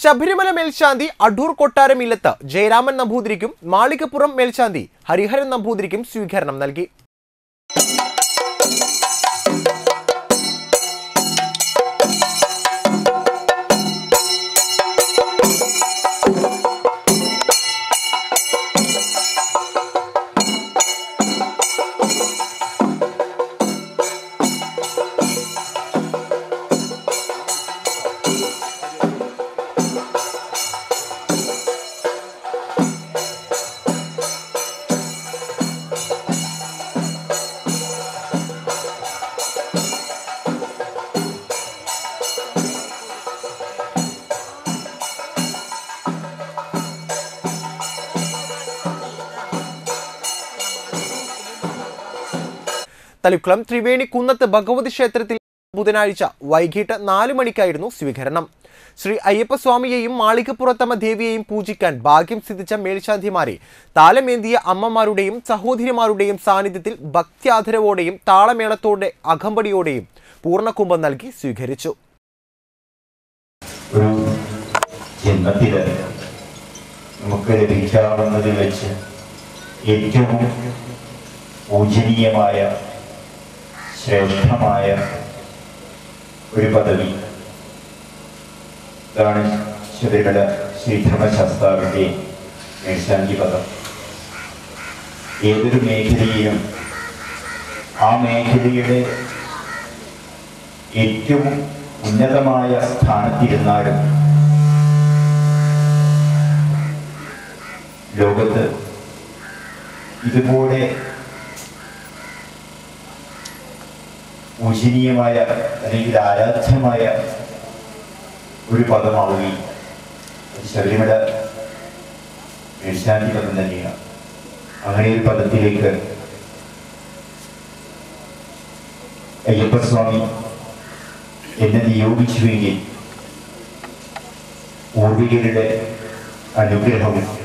ശബരിമല മേൽശാന്തി അടൂർ കൊട്ടാരം ഇല്ലത്ത് ജയരാമൻ നമ്പൂതിരിക്കും മാളികപ്പുറം മേൽശാന്തി ഹരിഹരൻ നമ്പൂതിരിക്കും സ്വീകരണം നൽകി തളിക്കുളം ത്രിവേണി കുന്നത്ത് ഭഗവതി ക്ഷേത്രത്തിൽ ബുധനാഴ്ച വൈകിട്ട് നാല് മണിക്കായിരുന്നു സ്വീകരണം ശ്രീ അയ്യപ്പസ്വാമിയെയും മാളികപ്പുറത്തമ്മ ദേവിയെയും പൂജിക്കാൻ ഭാഗ്യം സിദ്ധിച്ച മേൽശാന്തിമാരെ താലമേന്തിയ അമ്മമാരുടെയും സഹോദരിമാരുടെയും സാന്നിധ്യത്തിൽ ഭക്ത്യാദരവോടെയും താളമേളത്തോടെ അകമ്പടിയോടെയും പൂർണ്ണകുംഭം നൽകി സ്വീകരിച്ചു ഒരു ജന്മത്തിൽ നമുക്ക് ലഭിക്കാവുന്നതിൽ വെച്ച് ഏറ്റവും പൂജനീയമായ ശ്രേഷ്ഠമായ ഒരു പദവി ഇതാണ് ശബരിമല ശ്രീധർമ്മശാസ്താവിൻ്റെ മേൽശാന്തി പദം ഏതൊരു മേഖലയിലും ആ മേഖലയുടെ ഏറ്റവും ഉന്നതമായ സ്ഥാനത്തിരുന്നാലും ലോകത്ത് ഇതുപോലെ പൂജനീയമായ അല്ലെങ്കിൽ ആരാധ്യമായ ഒരു പദമാവുകയും അത് ശബരിമല മേൽശാന്തി പദം തന്നെയാണ് അങ്ങനെ ഒരു പദത്തിലേക്ക് അയ്യപ്പസ്വാമി എന്നെ നിയോഗിച്ചുവെങ്കിൽ പൂർവികരുടെ അനുഗ്രഹവും